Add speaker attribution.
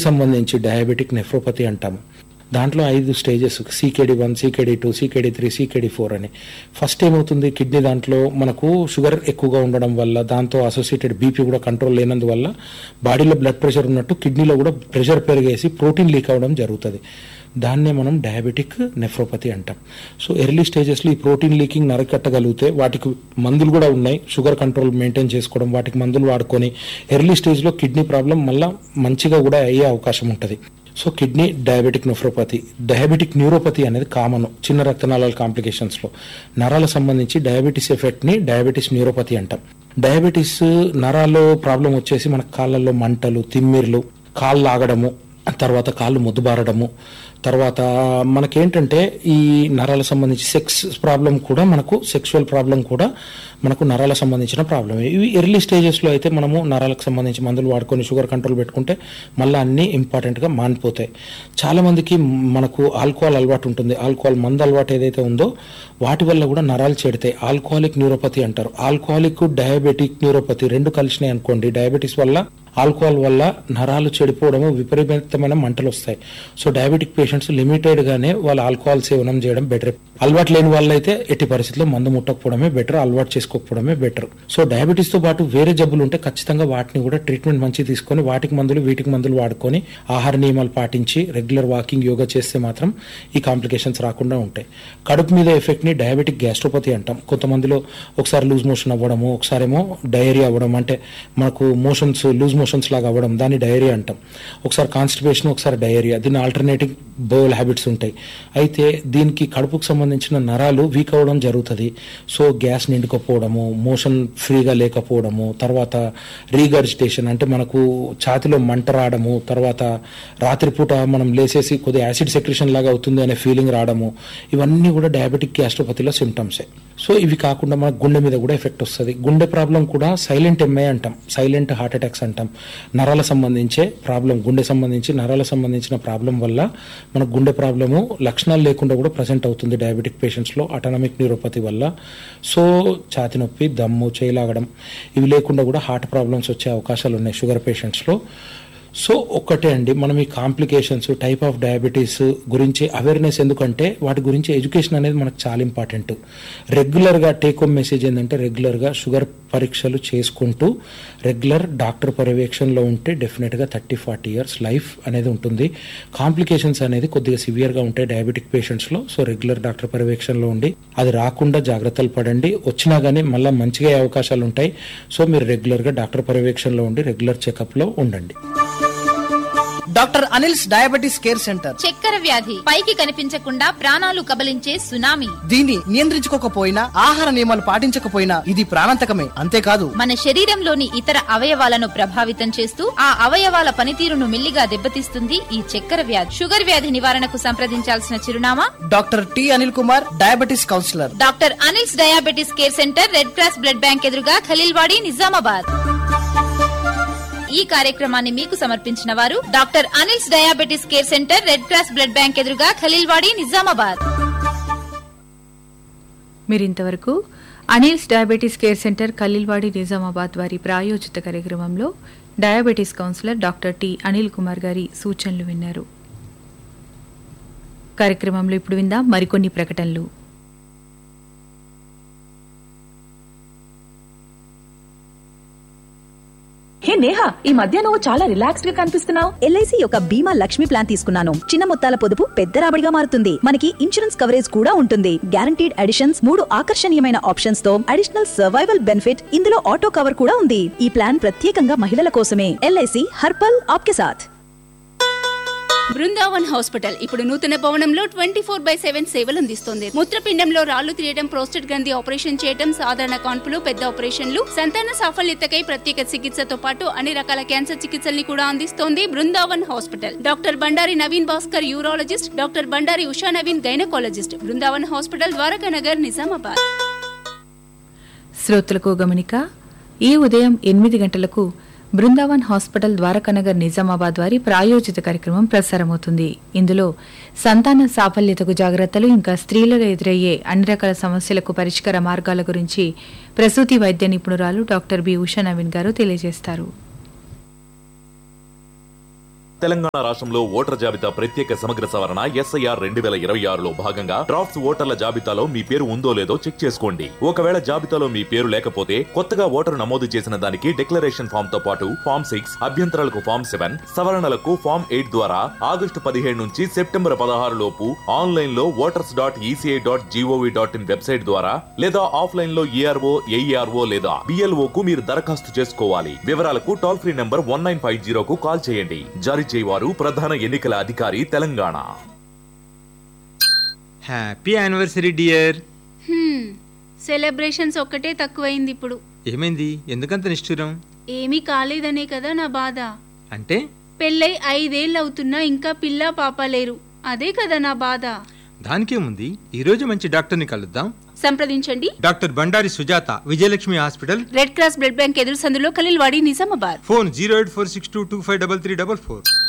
Speaker 1: సంబంధించి diabetic nephropathy అంటాము దాంట్లో ఐదు stages CKD one CKD two CKD three CKD four అని ఫస్ట్ ఏమవుతుంది కిడ్నీ దాంట్లో మనకు షుగర్ ఎక్కువగా ఉండడం వల్ల దాంతో అసోసియేటెడ్ బీపీ కూడా కంట్రోల్ లేనందువల్ల బాడీలో బ్లడ్ ప్రెషర్ ఉన్నట్టు కిడ్నీలో కూడా ప్రెషర్ పెరిగేసి ప్రోటీన్ లీక్ అవ్వడం జరుగుతుంది దాన్నే మనం డయాబెటిక్ నెఫ్రోపతి అంటాం సో ఎర్లీ స్టేజెస్లో ఈ ప్రోటీన్ లీకింగ్ నరకట్టగలిగితే వాటికి మందులు కూడా ఉన్నాయి షుగర్ కంట్రోల్ మెయింటైన్ చేసుకోవడం వాటికి మందులు వాడుకొని ఎర్లీ స్టేజ్లో కిడ్నీ ప్రాబ్లం మళ్ళీ మంచిగా కూడా అయ్యే అవకాశం ఉంటుంది so kidney diabetic nephropathy diabetic neuropathy అనేది కామన్ చిన్న రక్తనాళాల కాంప్లికేషన్స్లో నరాల సంబంధించి డయాబెటీస్ ఎఫెక్ట్ని డయాబెటీస్ న్యూరోపతి అంటాం డయాబెటీస్ నరాల్లో ప్రాబ్లం వచ్చేసి మన కాళ్ళల్లో మంటలు తిమ్మిర్లు కాళ్ళు ఆగడము తర్వాత కాళ్ళు ముద్దుబారడము తర్వాత మనకేంటంటే ఈ నరాల సంబంధించి సెక్స్ ప్రాబ్లం కూడా మనకు సెక్షువల్ ప్రాబ్లం కూడా మనకు నరాల సంబంధించిన ప్రాబ్లం ఇవి ఎర్లీ స్టేజెస్లో అయితే మనము నరాలకు సంబంధించి మందులు వాడుకొని షుగర్ కంట్రోల్ పెట్టుకుంటే మళ్ళీ అన్నీ ఇంపార్టెంట్గా మానిపోతాయి చాలామందికి మనకు ఆల్కహాల్ అలవాటు ఉంటుంది ఆల్కహాల్ మందు అలవాటు ఏదైతే ఉందో వాటి వల్ల కూడా నరాలు చెడితాయి ఆల్కహాలిక్ న్యూరోపతి అంటారు ఆల్కహాలిక్ డయాబెటిక్ న్యూరోపతి రెండు కలిసినాయి అనుకోండి డయాబెటీస్ వల్ల ఆల్కహాల్ వల్ల నరాలు చెడిపోవడము విపరీతమైన మంటలు వస్తాయి సో డయాబెటిక్ పేషెంట్స్ లిమిటెడ్ గానే వాళ్ళు ఆల్కహాల్ సేవనం చేయడం బెటర్ అలవాటు లేని వాళ్ళైతే ఎట్టి పరిస్థితుల్లో మందు ముట్టకపోవడమే బెటర్ అలవాటు చేసుకోకపోవడమే బెటర్ సో డయాబెటీస్ తో పాటు వేరే జబ్బులు ఉంటే ఖచ్చితంగా వాటిని కూడా ట్రీట్మెంట్ మంచి తీసుకొని వాటికి మందులు వీటికి మందులు వాడుకొని ఆహార నియమాలు పాటించి రెగ్యులర్ వాకింగ్ యోగా చేస్తే మాత్రం ఈ కాంప్లికేషన్స్ రాకుండా ఉంటాయి కడుపు మీద ఎఫెక్ట్ ని డయాబెటిక్ గ్యాస్ట్రోపతి అంటాం కొంతమందిలో ఒకసారి లూజ్ మోషన్ అవ్వడము ఒకసారేమో డయేరియా అవ్వడం అంటే మనకు మోషన్స్ లూజ్ మోషన్స్ లాగా అవ్వడం దాన్ని డయేరియా అంటాం ఒకసారి కాన్స్టిపేషన్ ఒకసారి డయేరియా దీని ఆల్టర్నేటివ్ బౌల్ హ్యాబిట్స్ ఉంటాయి అయితే దీనికి కడుపుకు సంబంధించిన నరాలు వీక్ అవ్వడం జరుగుతుంది సో గ్యాస్ నిండుకపోవడము మోషన్ ఫ్రీగా లేకపోవడము తర్వాత రీగర్జిటేషన్ అంటే మనకు ఛాతిలో మంట రావడము తర్వాత రాత్రిపూట మనం లేసేసి కొద్దిగా యాసిడ్ సెక్రేషన్ లాగా అవుతుంది అనే ఫీలింగ్ రావడము ఇవన్నీ కూడా డయాబెటిక్ గ్యాస్ట్రోపతిలో సిమ్టమ్సే సో ఇవి కాకుండా మన గుండె మీద కూడా ఎఫెక్ట్ వస్తుంది గుండె ప్రాబ్లం కూడా సైలెంట్ ఎంఐ అంటాం సైలెంట్ హార్ట్ అటాక్స్ అంటాం నరాల సంబంధించే ప్రాబ్లం గుండె సంబంధించి నరాల సంబంధించిన ప్రాబ్లం వల్ల మన గుండె ప్రాబ్లము లక్షణాలు లేకుండా కూడా ప్రజెంట్ అవుతుంది డయాబెటిక్ పేషెంట్స్లో అటానమిక్ న్యూరోపతి వల్ల సో ఛాతి నొప్పి దమ్ము చేయలాగడం ఇవి లేకుండా కూడా హార్ట్ ప్రాబ్లమ్స్ వచ్చే అవకాశాలు ఉన్నాయి షుగర్ పేషెంట్స్లో సో ఒక్కటే అండి మనం ఈ కాంప్లికేషన్స్ టైప్ ఆఫ్ డయాబెటీస్ గురించి అవేర్నెస్ ఎందుకంటే వాటి గురించి ఎడ్యుకేషన్ అనేది మనకు చాలా ఇంపార్టెంట్ రెగ్యులర్గా టేక్ హోమ్ మెసేజ్ ఏంటంటే రెగ్యులర్గా షుగర్ పరీక్షలు చేసుకుంటూ రెగ్యులర్ డాక్టర్ పర్యవేక్షణలో ఉంటే డెఫినెట్గా థర్టీ ఫార్టీ ఇయర్స్ లైఫ్ అనేది ఉంటుంది కాంప్లికేషన్స్ అనేది కొద్దిగా సివియర్గా ఉంటాయి డయాబెటిక్ పేషెంట్స్లో సో రెగ్యులర్ డాక్టర్ పర్యవేక్షణలో ఉండి అది రాకుండా జాగ్రత్తలు పడండి వచ్చినా కానీ మళ్ళీ మంచిగా అయ్యే అవకాశాలు ఉంటాయి సో మీరు రెగ్యులర్గా డాక్టర్ పర్యవేక్షణలో ఉండి రెగ్యులర్ చెకప్లో ఉండండి
Speaker 2: doctor Anil's diabetes care centre
Speaker 3: చక్కెర వ్యాధి పైకి కనిపించకుండా ప్రాణాలు కబలించే సునామీ
Speaker 2: దీన్ని నియంత్రించుకోకపోయినా ఆహార నియమాలు పాటించకపోయినా ఇది ప్రాణాంతకమే అంతేకాదు
Speaker 3: మన శరీరంలోని ఇతర అవయవాలను ప్రభావితం చేస్తూ ఆ అవయవాల పనితీరును మెల్లిగా దెబ్బతీస్తుంది ఈ చక్కెర వ్యాధి షుగర్ వ్యాధి నివారణకు సంప్రదించాల్సిన చిరునామా
Speaker 2: doctor T Anil Kumar diabetes counsellor
Speaker 3: doctor Anil's diabetes care centre red cross blood bank ఎదురుగా ఖలీల్వాడి నిజామాబాద్ ఈ కార్యక్రమాన్ని మీకు సమర్పించిన వారు doctor Anil's diabetes care centre red cross blood bank ఎదురుగా ఖలీల్వాడి నిజామాబాద్
Speaker 4: మీరింతవరకు Anil's diabetes care centre Khaleelwadi Nizamabad వారి ప్రాయోజిత కార్యక్రమంలో diabetes counsellor doctor T Anil Kumar గారి సూచనలు విన్నారు కార్యక్రమంలో ఇప్పుడు విందాం మరికొన్ని ప్రకటనలు
Speaker 5: హే నేహా ఈ మధ్య నువ్వు చాలా రిలాక్స్డ్ గా కనిపిస్తున్నావు
Speaker 6: ఎల్ఐసి యొక్క బీమా లక్ష్మి ప్లాన్ తీసుకున్నాను చిన్న మొత్తాల పొదుపు పెద్ద రాబడిగా మారుతుంది మనకి ఇన్సూరెన్స్ కవరేజ్ కూడా ఉంటుంది గ్యారంటీడ్ అడిషన్స్ మూడు ఆకర్షణీయమైన ఆప్షన్స్ తో అడిషనల్ సర్వైవల్ బెనిఫిట్ ఇందులో ఆటో కవర్ కూడా ఉంది ఈ ప్లాన్ ప్రత్యేకంగా మహిళల కోసమే ఎల్ఐసి హర్పల్ ఆప్కే సాథ్
Speaker 7: బృందావన్ హాస్పిటల్ ఇప్పుడు నూతన భవనంలో ట్వంటీ ఫోర్ బై సెవెన్ సేవలు అందిస్తోంది మూత్రపిండంలో రాళ్లు తీయడం ప్రోస్టేట్ గ్రంథి ఆపరేషన్ చేయడం సాధారణ కాన్పులు పెద్ద ఆపరేషన్లు సంతాన సాఫల్యతకై ప్రత్యేక చికిత్సతో పాటు అన్ని రకాల క్యాన్సర్ చికిత్సల్ని కూడా అందిస్తోంది Brindavan hospital doctor Bandari Naveen Bhaskar urologist doctor Bandari Usha Naveen gynaecologist Brindavan hospital Dwaraka Nagar Nizamabad
Speaker 4: శ్రోతలకు గమనిక ఈ ఉదయం ఎనిమిది గంటలకు బృందావన్ హాస్పిటల్ ద్వారకానగర్ నిజామాబాద్ వారి ప్రాయోజిత కార్యక్రమం ప్రసారమవుతుంది ఇందులో సంతాన సాఫల్యతకు జాగ్రత్తలు ఇంకా స్త్రీలలో ఎదురయ్యే అన్ని రకాల సమస్యలకు పరిష్కార మార్గాల గురించి ప్రసూతి వైద్య నిపుణురాలు డాక్టర్ బి ఉషా నవీన్ గారు తెలియజేస్తారు
Speaker 8: తెలంగాణ రాష్ట్రంలో ఓటర్ జాబితా ప్రత్యేక సమగ్ర సవరణ ఎస్ఐఆర్ రెండు వేల ఇరవై ఆరులో భాగంగా డ్రాఫ్ట్స్ ఓటర్ల జాబితాలో మీ పేరు ఉందో లేదో చెక్ చేసుకోండి ఒకవేళ జాబితాలో మీ పేరు లేకపోతే కొత్తగా ఓటరు నమోదు చేసిన దానికి డిక్లరేషన్ ఫామ్ తో పాటు ఫామ్ సిక్స్ అభ్యంతరాలకు ఫామ్ సెవెన్ సవరణలకు ఫామ్ ఎయిట్ ద్వారా ఆగస్టు పదిహేడు నుంచి సెప్టెంబర్ పదహారు లోపు ఆన్లైన్ లో voters dot ECI dot GOV dot in website ద్వారా లేదా ఆఫ్లైన్ లో ఏఆర్ఓ ఏఈఆర్ఓ లేదా బిఎల్ఓ కు మీరు దరఖాస్తు చేసుకోవాలి వివరాలకు toll free number one nine five జీరోకు కాల్ చేయండి జారీ చేయవారు ప్రధాన ఎన్నికల అధికారి Telangana
Speaker 9: happy anniversary dear
Speaker 7: hmm, celebrations ఒక్కటే తక్కువైంది ఇప్పుడు
Speaker 9: ఏమైంది ఎందుకంత నిష్ఠురం
Speaker 7: ఏమీ కాలేదనే కదా నా బాధ
Speaker 9: అంటే
Speaker 7: పెళ్ళై ఐదేళ్ళు అవుతున్నా ఇంకా పిల్ల పాప లేరు అదే కదా నా బాధ
Speaker 9: దానికేముంది ఈ రోజు మంచి డాక్టర్ని కలుద్దాం
Speaker 7: సంప్రదించండి
Speaker 9: doctor Bandari Sujatha Vijayalakshmi hospital
Speaker 7: red cross blood bank ఎదురు సందులో Khaleelwadi Nizamabad
Speaker 9: phone zero eight four six two two five double three double four